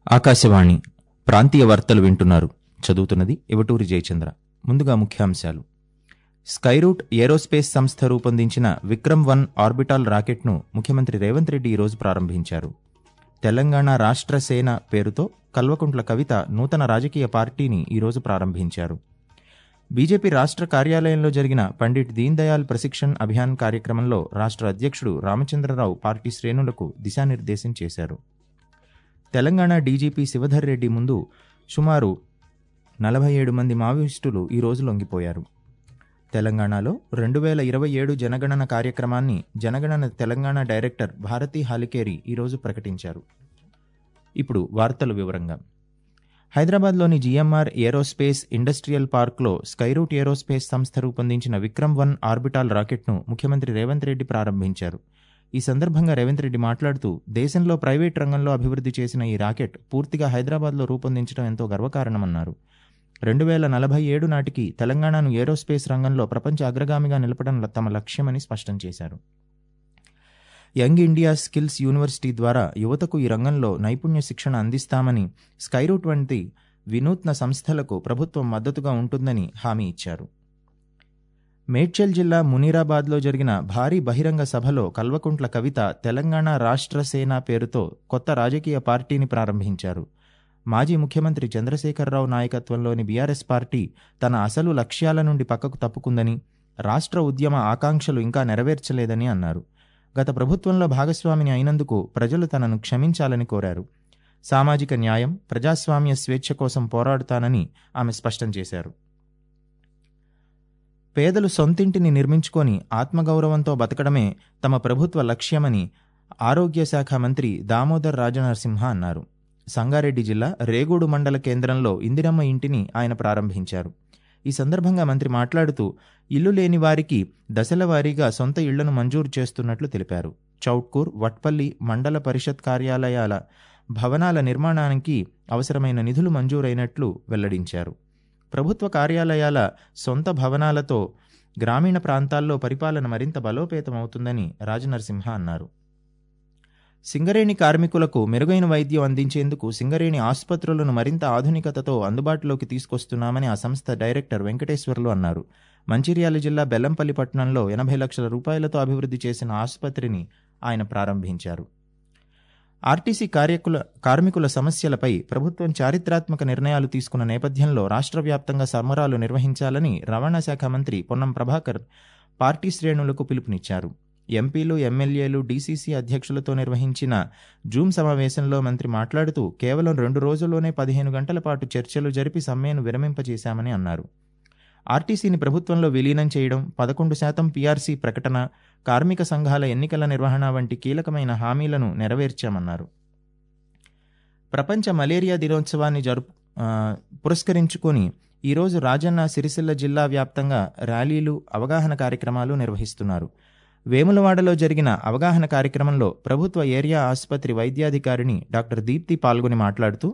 ఆకాశవాణి ప్రాంతీయ వార్తలు వింటున్నారు చదువుతున్నది ఇవటూరి జయచంద్ర ముందుగా ముఖ్యాంశాలు స్కైరూట్ ఏరోస్పేస్ సంస్థ రూపొందించిన విక్రమ్ వన్ ఆర్బిటాల్ రాకెట్ను ముఖ్యమంత్రి రేవంత్ రెడ్డి ఈరోజు ప్రారంభించారు తెలంగాణ రాష్ట్ర సేన పేరుతో కల్వకుంట్ల కవిత నూతన రాజకీయ పార్టీని ఈరోజు ప్రారంభించారు బీజేపీ రాష్ట్ర కార్యాలయంలో జరిగిన పండిట్ దీన్ దయాళ్ ప్రశిక్షణ్ అభియాన్ కార్యక్రమంలో రాష్ట్ర అధ్యక్షుడు రామచంద్రరావు పార్టీ శ్రేణులకు దిశానిర్దేశం చేశారు తెలంగాణ డీజీపీ శివధర్ రెడ్డి ముందు సుమారు నలభై ఏడు మంది మావోయిస్టులు ఈ రోజు లొంగిపోయారు తెలంగాణలో రెండు వేల ఇరవై ఏడు జనగణన కార్యక్రమాన్ని జనగణన తెలంగాణ డైరెక్టర్ భారతీ హాలికేరి ఈరోజు ప్రకటించారు ఇప్పుడు వార్తలు వివరంగా హైదరాబాద్లోని జిఎంఆర్ ఏరోస్పేస్ ఇండస్ట్రియల్ పార్క్లో స్కైరూట్ ఏరోస్పేస్ సంస్థ రూపొందించిన విక్రమ్ వన్ ఆర్బిటాల్ రాకెట్ను ముఖ్యమంత్రి రేవంత్ రెడ్డి ప్రారంభించారు ఈ సందర్భంగా రేవంత్ రెడ్డి మాట్లాడుతూ దేశంలో ప్రైవేట్ రంగంలో అభివృద్ధి చేసిన ఈ రాకెట్ పూర్తిగా హైదరాబాద్లో రూపొందించడం ఎంతో గర్వకారణమన్నారు రెండు వేల నలభై ఏడు నాటికి తెలంగాణను ఏరోస్పేస్ రంగంలో ప్రపంచ అగ్రగామిగా నిలపడం తమ లక్ష్యమని స్పష్టం చేశారు యంగ్ ఇండియా స్కిల్స్ యూనివర్సిటీ ద్వారా యువతకు ఈ రంగంలో నైపుణ్య శిక్షణ అందిస్తామని స్కైరూట్ వంటి వినూత్న సంస్థలకు ప్రభుత్వం మద్దతుగా ఉంటుందని హామీ ఇచ్చారు మేడ్చల్ జిల్లా మునీరాబాద్లో జరిగిన భారీ బహిరంగ సభలో కల్వకుంట్ల కవిత తెలంగాణ రాష్ట్ర సేన పేరుతో కొత్త రాజకీయ పార్టీని ప్రారంభించారు మాజీ ముఖ్యమంత్రి చంద్రశేఖరరావు నాయకత్వంలోని బీఆర్ఎస్ పార్టీ తన అసలు లక్ష్యాల నుండి పక్కకు తప్పుకుందని రాష్ట్ర ఉద్యమ ఆకాంక్షలు ఇంకా నెరవేర్చలేదని అన్నారు గత ప్రభుత్వంలో భాగస్వామిని అయినందుకు ప్రజలు తనను క్షమించాలని కోరారు సామాజిక న్యాయం ప్రజాస్వామ్య స్వేచ్ఛ కోసం పోరాడుతానని ఆమె స్పష్టం చేశారు పేదలు సొంతింటిని నిర్మించుకొని ఆత్మగౌరవంతో బతకడమే తమ ప్రభుత్వ లక్ష్యమని ఆరోగ్య శాఖ మంత్రి దామోదర్ రాజనరసింహ అన్నారు సంగారెడ్డి జిల్లా రేగూడు మండల కేంద్రంలో ఇందిరమ్మ ఇంటిని ఆయన ప్రారంభించారు ఈ సందర్భంగా మంత్రి మాట్లాడుతూ ఇల్లు లేని వారికి దశల వారీగా సొంత ఇళ్లను మంజూరు చేస్తున్నట్లు తెలిపారు చౌట్కూర్ వట్పల్లి మండల పరిషత్ కార్యాలయాల భవనాల నిర్మాణానికి అవసరమైన నిధులు మంజూరైనట్లు వెల్లడించారు ప్రభుత్వ కార్యాలయాల సొంత భవనాలతో గ్రామీణ ప్రాంతాల్లో పరిపాలన మరింత బలోపేతమవుతుందని రాజనరసింహ అన్నారు సింగరేణి కార్మికులకు మెరుగైన వైద్యం అందించేందుకు సింగరేణి ఆసుపత్రులను మరింత ఆధునికతతో అందుబాటులోకి తీసుకొస్తున్నామని ఆ సంస్థ డైరెక్టర్ వెంకటేశ్వర్లు అన్నారు మంచిర్యాల జిల్లా బెల్లంపల్లి పట్టణంలో ఎనభై లక్షల రూపాయలతో అభివృద్ధి చేసిన ఆసుపత్రిని ఆయన ప్రారంభించారు ఆర్టీసీ కార్యకుల కార్మికుల సమస్యలపై ప్రభుత్వం చారిత్రాత్మక నిర్ణయాలు తీసుకున్న నేపథ్యంలో రాష్ట్ర వ్యాప్తంగా సమరాలు నిర్వహించాలని రవాణా శాఖ మంత్రి పొన్నం ప్రభాకర్ పార్టీ శ్రేణులకు పిలుపునిచ్చారు ఎంపీలు ఎమ్మెల్యేలు డీసీసీ అధ్యక్షులతో నిర్వహించిన జూమ్ సమావేశంలో మంత్రి మాట్లాడుతూ కేవలం రెండు రోజుల్లోనే పదిహేను గంటల పాటు చర్చలు జరిపి సమ్మెను విరమింపజేశామని అన్నారు ఆర్టీసీని ప్రభుత్వంలో విలీనం చేయడం పదకొండు శాతం పీఆర్సీ ప్రకటన కార్మిక సంఘాల ఎన్నికల నిర్వహణ వంటి కీలకమైన హామీలను నెరవేర్చామన్నారు ప్రపంచ మలేరియా దినోత్సవాన్ని జరుపు పురస్కరించుకొని ఈరోజు రాజన్న సిరిసిల్ల జిల్లా వ్యాప్తంగా ర్యాలీలు అవగాహన కార్యక్రమాలు నిర్వహిస్తున్నారు వేములవాడలో జరిగిన అవగాహన కార్యక్రమంలో ప్రభుత్వ ఏరియా ఆసుపత్రి వైద్యాధికారిని డాక్టర్ దీప్తి పాల్గొని మాట్లాడుతూ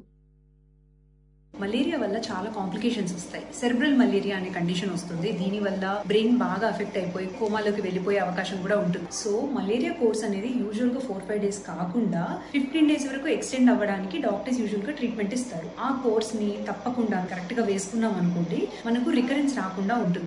మలేరియా వల్ల చాలా కాంప్లికేషన్స్ వస్తాయి సెర్బ్రల్ మలేరియా అనే కండిషన్ వస్తుంది దీని వల్ల బ్రెయిన్ బాగా అఫెక్ట్ అయిపోయి కోమాలోకి వెళ్ళిపోయే అవకాశం కూడా ఉంటుంది సో మలేరియా కోర్స్ అనేది యూజువల్ గా ఫోర్ ఫైవ్ డేస్ కాకుండా ఫిఫ్టీన్ డేస్ వరకు ఎక్స్టెండ్ అవ్వడానికి డాక్టర్స్ యూజువల్ గా ట్రీట్మెంట్ ఇస్తారు ఆ కోర్స్ ని తప్పకుండా కరెక్ట్ గా వేసుకున్నాం అనుకోండి మనకు రికరెన్స్ రాకుండా ఉంటుంది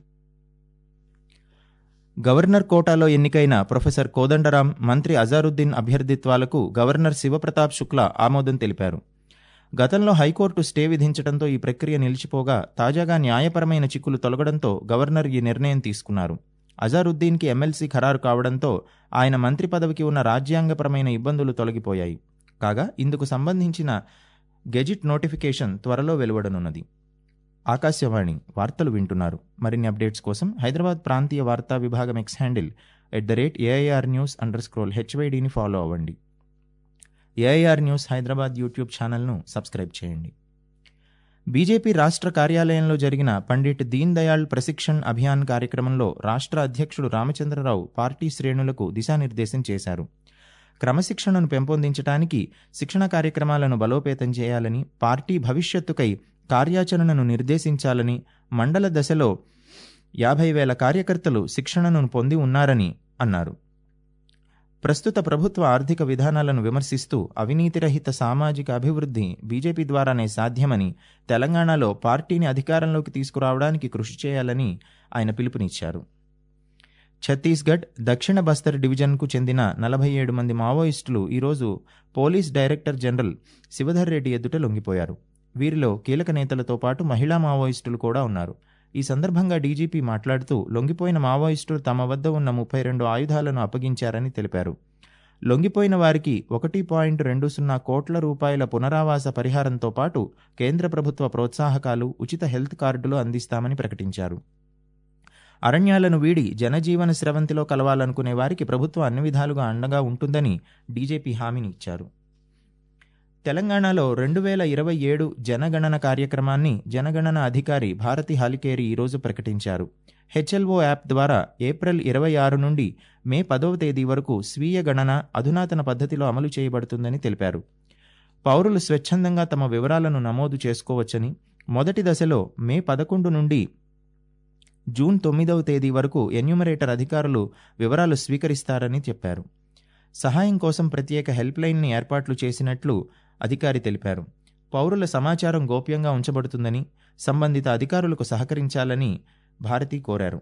గవర్నర్ కోటాలో ఎన్నికైన ప్రొఫెసర్ కోదండరాం మంత్రి అజారుద్దీన్ అభ్యర్థిత్వాలకు గవర్నర్ శివప్రతాప్ శుక్లా ఆమోదం తెలిపారు గతంలో హైకోర్టు స్టే విధించడంతో ఈ ప్రక్రియ నిలిచిపోగా తాజాగా న్యాయపరమైన చిక్కులు తొలగడంతో గవర్నర్ ఈ నిర్ణయం తీసుకున్నారు అజారుద్దీన్కి ఎమ్మెల్సీ ఖరారు కావడంతో ఆయన మంత్రి పదవికి ఉన్న రాజ్యాంగపరమైన ఇబ్బందులు తొలగిపోయాయి కాగా ఇందుకు సంబంధించిన గెజిట్ నోటిఫికేషన్ త్వరలో వెలువడనున్నది ఆకాశవాణి వార్తలు వింటున్నారు మరిన్ని అప్డేట్స్ కోసం హైదరాబాద్ ప్రాంతీయ వార్తా విభాగం X handle at the rate AIR news underscore హెచ్వైడిని ఫాలో అవ్వండి ఏఐఆర్ న్యూస్ హైదరాబాద్ యూట్యూబ్ ఛానల్ను సబ్స్క్రైబ్ చేయండి బీజేపీ రాష్ట్ర కార్యాలయంలో జరిగిన పండిట్ దీన్ దయాళ్ ప్రశిక్షణ్ అభియాన్ కార్యక్రమంలో రాష్ట్ర అధ్యక్షుడు రామచంద్రరావు పార్టీ శ్రేణులకు దిశానిర్దేశం చేశారు క్రమశిక్షణను పెంపొందించడానికి శిక్షణ కార్యక్రమాలను బలోపేతం చేయాలని పార్టీ భవిష్యత్తుకై కార్యాచరణను నిర్దేశించాలని మండల దశలో యాభై వేల కార్యకర్తలు శిక్షణను పొంది ఉన్నారని అన్నారు ప్రస్తుత ప్రభుత్వ ఆర్థిక విధానాలను విమర్శిస్తూ అవినీతిరహిత సామాజిక అభివృద్ధి బీజేపీ ద్వారానే సాధ్యమని తెలంగాణలో పార్టీని అధికారంలోకి తీసుకురావడానికి కృషి చేయాలని ఆయన పిలుపునిచ్చారు ఛత్తీస్గఢ్ దక్షిణ బస్తర్ డివిజన్కు చెందిన నలభై ఏడు మంది మావోయిస్టులు ఈరోజు police director general Shivdhar Reddy ఎదుట లొంగిపోయారు వీరిలో కీలక నేతలతో పాటు మహిళా మావోయిస్టులు కూడా ఉన్నారు ఈ సందర్భంగా డీజీపీ మాట్లాడుతూ లొంగిపోయిన మావోయిస్టులు తమ వద్ద ఉన్న ముప్పై రెండు ఆయుధాలను అప్పగించారని తెలిపారు లొంగిపోయిన వారికి ఒకటి పాయింట్ రెండు సున్నా కోట్ల రూపాయల పునరావాస పరిహారంతో పాటు కేంద్ర ప్రభుత్వ ప్రోత్సాహకాలు ఉచిత హెల్త్ కార్డులు అందిస్తామని ప్రకటించారు అరణ్యాలను వీడి జనజీవన స్రవంతిలో కలవాలనుకునే వారికి ప్రభుత్వం అన్ని విధాలుగా అండగా ఉంటుందని డీజేపీ హామీని ఇచ్చారు తెలంగాణలో రెండు వేల ఇరవై ఏడు జనగణన కార్యక్రమాన్ని జనగణన అధికారి భారతి హాలికేరి ఈరోజు ప్రకటించారు హెచ్ఎల్ఓ యాప్ ద్వారా ఏప్రిల్ ఇరవై ఆరు నుండి మే పదవ తేదీ వరకు స్వీయ గణన అధునాతన పద్ధతిలో అమలు చేయబడుతుందని తెలిపారు పౌరులు స్వచ్ఛందంగా తమ వివరాలను నమోదు చేసుకోవచ్చని మొదటి దశలో మే పదకొండు నుండి జూన్ తొమ్మిదవ తేదీ వరకు ఎన్యూమరేటర్ అధికారులు వివరాలు స్వీకరిస్తారని చెప్పారు సహాయం కోసం ప్రత్యేక హెల్ప్ లైన్ని ఏర్పాట్లు చేసినట్లు అధికారి తెలిపారు పౌరుల సమాచారం గోప్యంగా ఉంచబడుతుందని సంబంధిత అధికారులకు సహకరించాలని భారతి కోరారు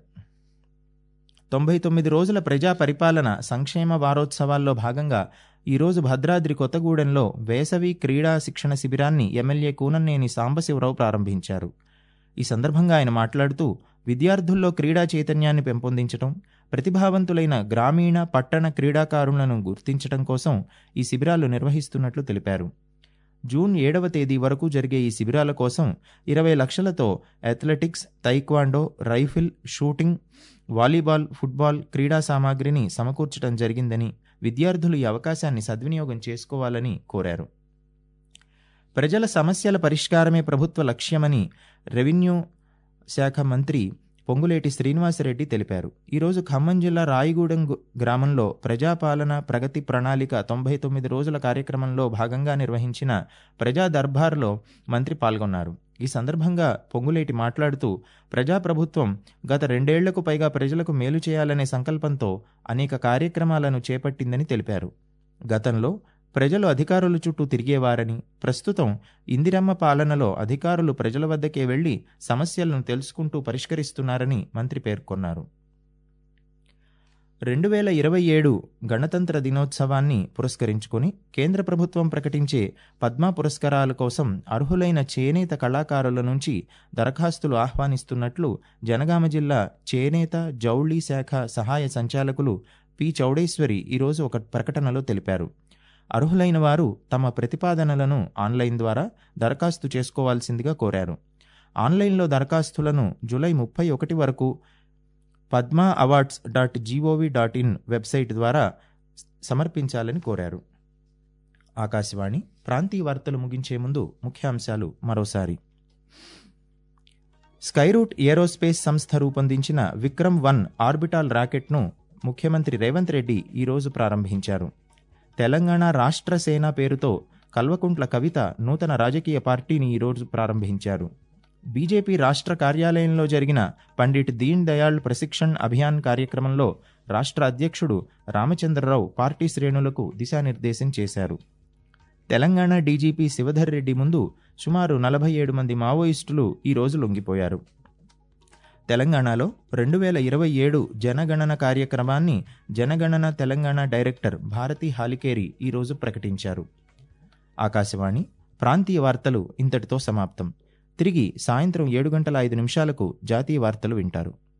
తొంభై తొమ్మిది రోజుల ప్రజా పరిపాలన సంక్షేమ వారోత్సవాల్లో భాగంగా ఈరోజు భద్రాద్రి కొత్తగూడెంలో వేసవి క్రీడా శిక్షణ శిబిరాన్ని ఎమ్మెల్యే కూననేని సాంబశివరావు ప్రారంభించారు ఈ సందర్భంగా ఆయన మాట్లాడుతూ విద్యార్థుల్లో క్రీడా చైతన్యాన్ని పెంపొందించడం ప్రతిభావంతులైన గ్రామీణ పట్టణ క్రీడాకారులను గుర్తించడం కోసం ఈ శిబిరాలు నిర్వహిస్తున్నట్లు తెలిపారు జూన్ ఏడవ తేదీ వరకు జరిగే ఈ శిబిరాల కోసం ఇరవై లక్షలతో athletics taekwondo rifle shooting volleyball football క్రీడా సామాగ్రిని సమకూర్చడం జరిగిందని విద్యార్థులు ఈ అవకాశాన్ని సద్వినియోగం చేసుకోవాలని కోరారు ప్రజల సమస్యల పరిష్కారమే ప్రభుత్వ లక్ష్యమని రెవెన్యూ శాఖ మంత్రి పొంగులేటి శ్రీనివాసరెడ్డి తెలిపారు ఈరోజు ఖమ్మం జిల్లా రాయిగూడెం గు- గ్రామంలో ప్రజాపాలన ప్రగతి ప్రణాళిక తొంభై తొమ్మిది రోజుల కార్యక్రమంలో భాగంగా నిర్వహించిన ప్రజా దర్బార్లో మంత్రి పాల్గొన్నారు ఈ సందర్భంగా పొంగులేటి మాట్లాడుతూ ప్రజాప్రభుత్వం గత రెండేళ్లకు పైగా ప్రజలకు మేలు చేయాలనే సంకల్పంతో అనేక కార్యక్రమాలను చేపట్టిందని తెలిపారు గతంలో ప్రజలు అధికారుల చుట్టూ తిరిగేవారని ప్రస్తుతం ఇందిరమ్మ పాలనలో అధికారులు ప్రజల వద్దకే వెళ్లి సమస్యలను తెలుసుకుంటూ పరిష్కరిస్తున్నారని మంత్రి పేర్కొన్నారు రెండు వేల ఇరవై ఏడు గణతంత్ర దినోత్సవాన్ని పురస్కరించుకొని కేంద్ర ప్రభుత్వం ప్రకటించే పద్మ పురస్కారాల కోసం అర్హులైన చేనేత కళాకారుల నుంచి దరఖాస్తులు ఆహ్వానిస్తున్నట్లు జనగామ జిల్లా చేనేత జౌళి శాఖ సహాయ సంచాలకులు పి చౌడేశ్వరి ఈరోజు ఒక ప్రకటనలో తెలిపారు అర్హులైన వారు తమ ప్రతిపాదనలను ఆన్లైన్ ద్వారా దరఖాస్తు చేసుకోవాల్సిందిగా కోరారు ఆన్లైన్లో దరఖాస్తులను జూలై ముప్పై ఒకటి వరకు Padma awards dot gov dot in website ద్వారా సమర్పించాలని కోరారు ఆకాశవాణి ప్రాంతీయ వార్తలు ముగించే ముందు ముఖ్యాంశాలు మరోసారి స్కైరూట్ ఏరోస్పేస్ సంస్థ రూపొందించిన విక్రమ్ వన్ ఆర్బిటాల్ రాకెట్ను ముఖ్యమంత్రి రేవంత్ రెడ్డి ఈరోజు ప్రారంభించారు తెలంగాణ రాష్ట్ర సేన పేరుతో కల్వకుంట్ల కవిత నూతన రాజకీయ పార్టీని ఈరోజు ప్రారంభించారు బీజేపీ రాష్ట్ర కార్యాలయంలో జరిగిన పండిట్ దీన్ దయాళ్ ప్రశిక్షణ్ అభియాన్ కార్యక్రమంలో రాష్ట్ర అధ్యక్షుడు రామచంద్రరావు పార్టీ శ్రేణులకు దిశానిర్దేశం చేశారు తెలంగాణ డీజీపీ శివధర్ రెడ్డి ముందు సుమారు నలభై ఏడు మంది మావోయిస్టులు ఈరోజు లొంగిపోయారు తెలంగాణలో రెండు వేల ఇరవై ఏడు జనగణన కార్యక్రమాన్ని జనగణన తెలంగాణ డైరెక్టర్ భారతి హాలికేరి ఈరోజు ప్రకటించారు ఆకాశవాణి ప్రాంతీయ వార్తలు ఇంతటితో సమాప్తం తిరిగి సాయంత్రం ఏడు గంటల ఐదు నిమిషాలకు జాతీయ వార్తలు వింటారు